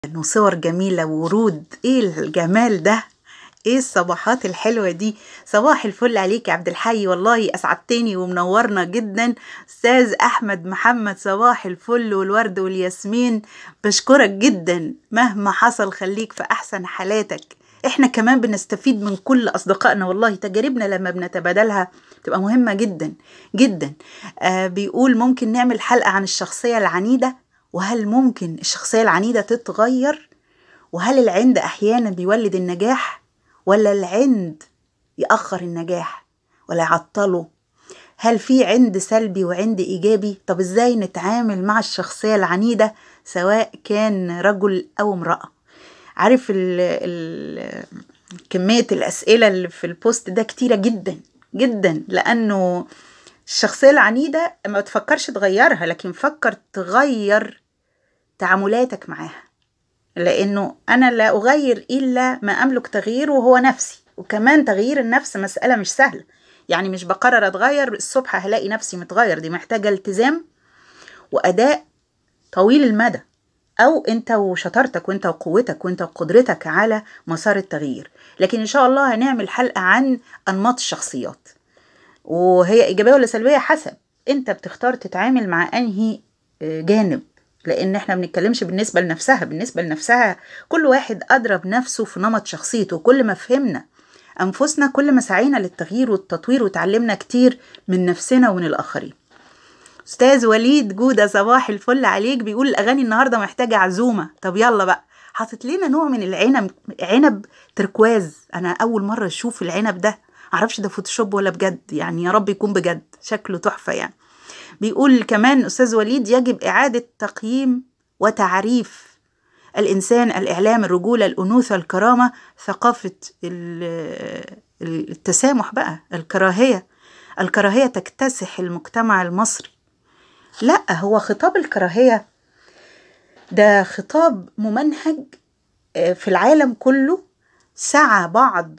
وصور جميلة وورود ايه الجمال ده ايه الصباحات الحلوة دي صباح الفل عليك يا عبد الحي والله اسعدتني ومنورنا جدا استاذ احمد محمد صباح الفل والورد والياسمين بشكرك جدا مهما حصل خليك في احسن حالاتك احنا كمان بنستفيد من كل اصدقائنا والله تجاربنا لما بنتبادلها تبقى مهمة جدا جدا آه بيقول ممكن نعمل حلقة عن الشخصية العنيدة وهل ممكن الشخصية العنيدة تتغير وهل العند أحيانا بيولد النجاح ولا العند يأخر النجاح ولا يعطله هل في عند سلبي وعند إيجابي طب إزاي نتعامل مع الشخصية العنيدة سواء كان رجل أو امرأة عارف ال ال كمية الأسئلة اللي في البوست ده كتيرة جدا جدا لأنه الشخصية العنيدة ما تفكرش تغيرها لكن فكر تغير تعاملاتك معاها لأنه أنا لا أغير إلا ما أملك تغييره وهو نفسي وكمان تغيير النفس مسألة مش سهلة يعني مش بقرر أتغير الصبح هلاقي نفسي متغير دي محتاجة التزام وأداء طويل المدى أو أنت وشطارتك وأنت وقوتك وأنت وقدرتك على مسار التغيير لكن إن شاء الله هنعمل حلقة عن أنماط الشخصيات وهي إيجابية ولا سلبية حسب أنت بتختار تتعامل مع أنهي جانب لان احنا بنتكلمش بالنسبه لنفسها بالنسبه لنفسها كل واحد ادرى بنفسه في نمط شخصيته كل ما فهمنا انفسنا كل ما سعينا للتغيير والتطوير وتعلمنا كتير من نفسنا ومن الاخرين استاذ وليد جوده صباح الفل عليك بيقول الاغاني النهارده محتاجه عزومه طب يلا بقى حاطط لنا نوع من العنب عنب تركواز انا اول مره اشوف العنب ده معرفش ده فوتوشوب ولا بجد يعني يا رب يكون بجد شكله تحفه يعني بيقول كمان أستاذ وليد يجب إعادة تقييم وتعريف الإنسان الإعلام الرجولة الأنوثة الكرامة ثقافة التسامح بقى الكراهية الكراهية تكتسح المجتمع المصري لا هو خطاب الكراهية ده خطاب ممنهج في العالم كله سعى بعض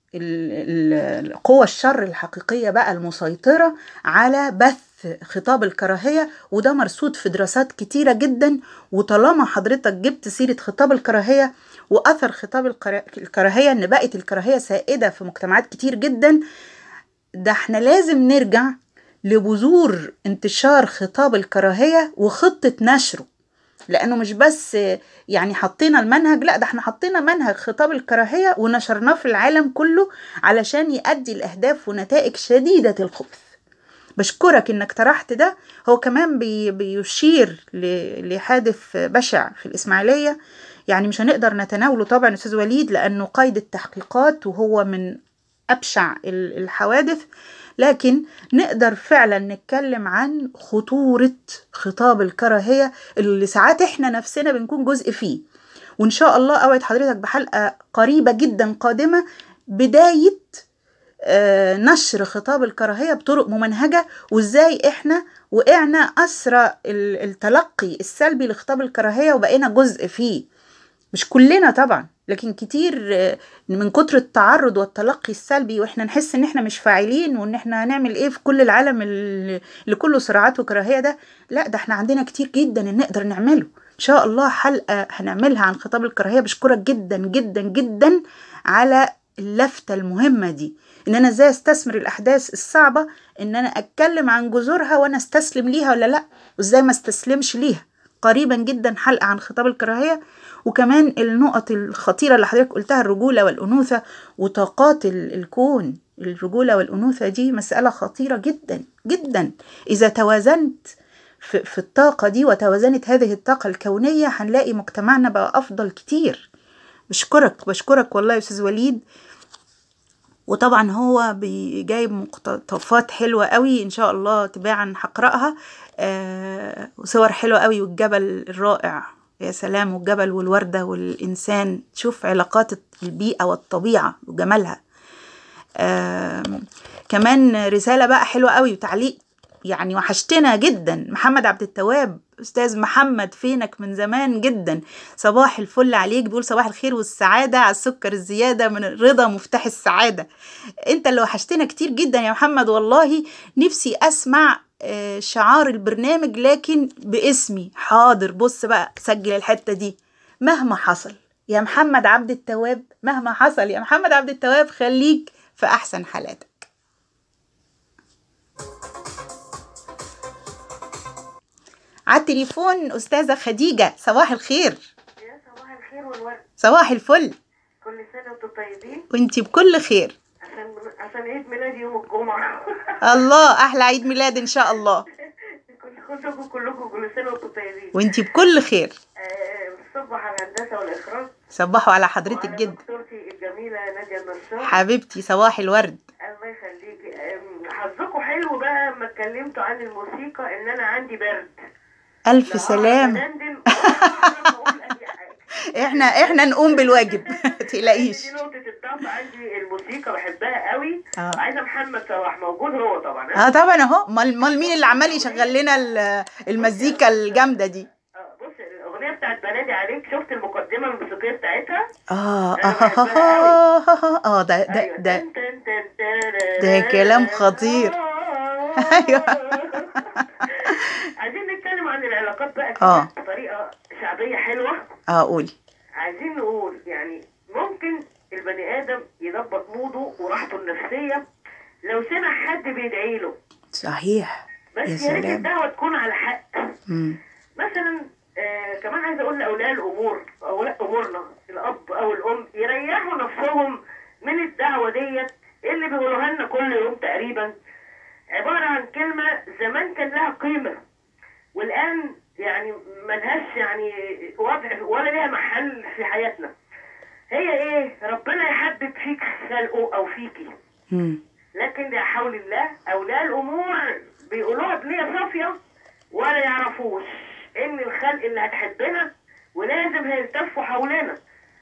قوى الشر الحقيقية بقى المسيطرة على بث خطاب الكراهية وده مرصود في دراسات كتيرة جدا وطالما حضرتك جبت سيرة خطاب الكراهية وأثر خطاب الكراهية إن بقت الكراهية سائدة في مجتمعات كتير جدا ده احنا لازم نرجع لبذور انتشار خطاب الكراهية وخطة نشره لانه مش بس يعني حطينا المنهج لا ده احنا حطينا منهج خطاب الكراهيه ونشرناه في العالم كله علشان يؤدي لاهداف ونتائج شديده الخبث بشكرك انك طرحت ده هو كمان بي بيشير لحادث بشع في الاسماعيليه يعني مش هنقدر نتناوله طبعا استاذ وليد لانه قيد التحقيقات وهو من ابشع الحوادث لكن نقدر فعلا نتكلم عن خطورة خطاب الكراهية اللي ساعات احنا نفسنا بنكون جزء فيه وان شاء الله اوعد حضرتك بحلقة قريبة جدا قادمة بداية آه نشر خطاب الكراهية بطرق ممنهجة وازاي احنا وقعنا أسرى التلقي السلبي لخطاب الكراهية وبقينا جزء فيه مش كلنا طبعا لكن كتير من كتر التعرض والتلقي السلبي واحنا نحس ان احنا مش فاعلين وان احنا هنعمل ايه في كل العالم اللي كله صراعات وكراهيه ده لا ده احنا عندنا كتير جدا ان نقدر نعمله ان شاء الله حلقه هنعملها عن خطاب الكراهيه بشكرك جدا جدا جدا على اللفته المهمه دي ان انا ازاي استثمر الاحداث الصعبه ان انا اتكلم عن جذورها وانا استسلم ليها ولا لا وازاي ما استسلمش ليها قريبا جدا حلقه عن خطاب الكراهيه وكمان النقط الخطيرة اللي حضرتك قلتها الرجولة والأنوثة وطاقات الكون الرجولة والأنوثة دي مسألة خطيرة جدا جدا إذا توازنت في, في الطاقة دي وتوازنت هذه الطاقة الكونية هنلاقي مجتمعنا بقى أفضل كتير بشكرك بشكرك والله يا أستاذ وليد وطبعا هو جايب مقتطفات حلوة قوي إن شاء الله تباعا هقرأها آه وصور حلوة قوي والجبل الرائع يا سلام والجبل والوردة والإنسان شوف علاقات البيئة والطبيعة وجمالها آه كمان رسالة بقى حلوة قوي وتعليق يعني وحشتنا جدا محمد عبد التواب استاذ محمد فينك من زمان جدا صباح الفل عليك بيقول صباح الخير والسعاده على السكر الزياده من الرضا مفتاح السعاده انت اللي وحشتنا كتير جدا يا محمد والله نفسي اسمع شعار البرنامج لكن باسمي حاضر بص بقى سجل الحته دي مهما حصل يا محمد عبد التواب مهما حصل يا محمد عبد التواب خليك في احسن حالاتك على التليفون استاذه خديجه صباح الخير يا صباح الخير والورد صباح الفل كل سنة وانتم طيبين وانتي بكل خير عشان عشان عيد ميلادي يوم الجمعة الله احلى عيد ميلاد ان شاء الله كل- كلكم كلكم كل سنة وانتم طيبين وانتي بكل خير آه، بصبح على الهندسة والإخراج صبحوا على حضرتك وعلى جدا دكتورتي الجميلة نادية النصار حبيبتي صباح الورد الله يخليكي آم، حظكم حلو بقى لما اتكلمتوا عن الموسيقى ان انا عندي برد الف لا أعرف سلام أدندن ولا أقول أي حاجة. احنا احنا نقوم بالواجب تقلقيش دي نقطة الضعف عندي الموسيقى بحبها قوي اه عايزة محمد صلاح موجود هو طبعا اه طبعا اهو مال مال مين اللي عمال يشغل لنا ال- المزيكا الجامده دي اه بص الاغنيه بتاعت بنادي عليك شفت المقدمه الموسيقيه بتاعتها اه أنا اه بحبها اه اه ده ده أيوة. ده تن تن تن تن ده كلام خطير. أيوة. عايزين نتكلم عن العلاقات بقى آه. كده بطريقه شعبيه حلوه اه قولي عايزين نقول يعني ممكن البني ادم يظبط موده وراحته النفسيه لو سمع حد بيدعي له صحيح يا بس يا ريت سلام الدعوه تكون على حق مم. مثلا آه كمان عايزه اقول لاولياء الامور اولياء امورنا الاب او الام يريحوا نفسهم من الدعوه ديت اللي بيقولوها لنا كل يوم تقريبا عباره عن كلمه زمان كان لها قيمه والان يعني ملهاش يعني وضع ولا ليها محل في حياتنا هي ايه ربنا يحبب فيك خلقه او فيكي مم. لكن لا حول الله اولياء الامور بيقولوها بنيه صافيه ولا يعرفوش ان الخلق اللي هتحبنا ولازم هيلتفوا حولنا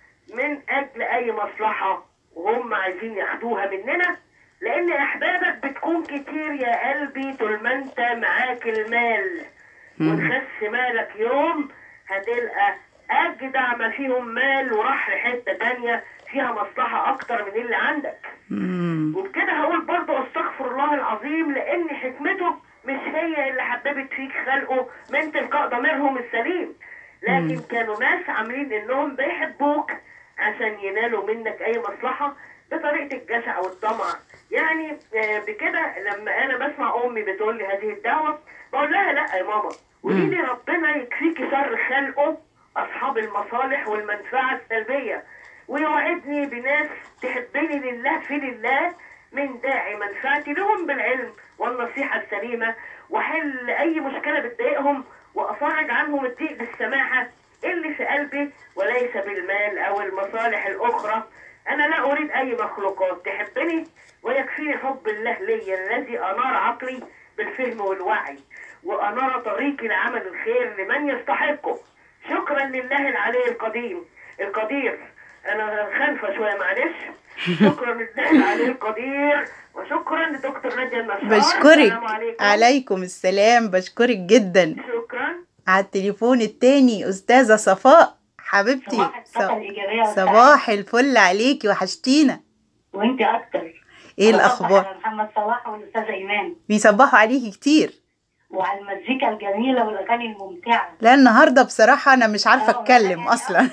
من اجل اي مصلحه وهم عايزين ياخدوها مننا لان احبابك بتكون كتير يا قلبي طول ما انت معاك المال مم. ونخس مالك يوم هتلقى اجدع ما فيهم مال وراح لحته تانية فيها مصلحه اكتر من اللي عندك مم. وبكده هقول برضه استغفر الله العظيم لان حكمته مش هي اللي حببت فيك خلقه من تلقاء ضميرهم السليم لكن مم. كانوا ناس عاملين انهم بيحبوك عشان ينالوا منك اي مصلحه بطريقه الجشع والطمع يعني آه، بكده لما انا بسمع امي بتقول لي هذه الدعوه بقول لها لا يا ماما قولي لي ربنا يكفيكي شر خلقه اصحاب المصالح والمنفعه السلبيه ويوعدني بناس تحبني لله في لله من داعي منفعتي لهم بالعلم والنصيحة السليمة وحل أي مشكلة بتضايقهم وأفرج عنهم الضيق بالسماحة اللي في قلبي وليس بالمال أو المصالح الأخرى أنا لا أريد أي مخلوقات تحبني ويكفيني حب الله لي الذي أنار عقلي بالفهم والوعي وأنار طريقي لعمل الخير لمن يستحقه شكرا لله العلي القديم القدير انا خانفه شويه معلش شكرا لله العلي القدير وشكرا لدكتور ناديه النصار بشكرك السلام عليكم عليكم السلام بشكرك جدا شكرا على التليفون التاني استاذه صفاء حبيبتي صباح الطاقة ص- الإيجابية والسعادة. صباح الفل عليكي وحشتينا وأنت أكتر ايه بصبح الاخبار على محمد صلاح والأستاذة إيمان بيصبحوا عليكي كتير وعلى المزيكا الجميلة والأغاني الممتعة لا النهارده بصراحه انا مش عارفه آه، اتكلم والأغاني اصلا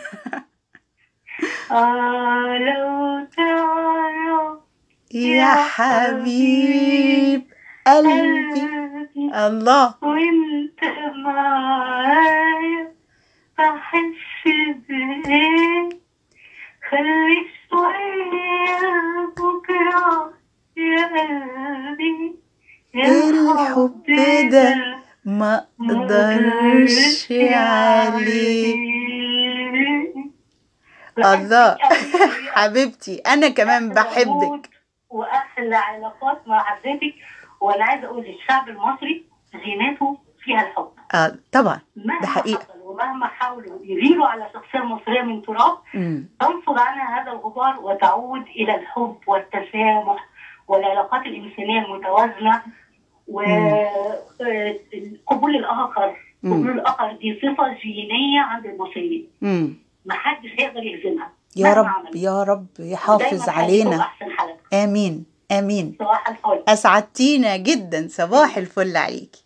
آه لو تعرف يا حبيب قلبي قلبي الله وأنت معايا بحس بإيه خليك شوية بكرة يا قلبي يا الحب ده ما اقدرش عليه الله حبيبتي انا كمان بحبك واحلى علاقات مع حضرتك وانا عايزه اقول للشعب المصري زينته فيها الحب اه طبعا مهما ده حقيقة. حصل ومهما حاولوا يغيروا على الشخصيه المصريه من تراب امم تنفض عنها هذا الغبار وتعود الى الحب والتسامح والعلاقات الانسانيه المتوازنه وقبول الاخر مم. قبول الاخر دي صفه جينيه عند المصريين امم محدش هيقدر يهزمها يا مهما رب عمل. يا رب يحافظ دايماً هيكون علينا احسن حلقه امين امين صباح الفل اسعدتينا جدا صباح الفل عليكي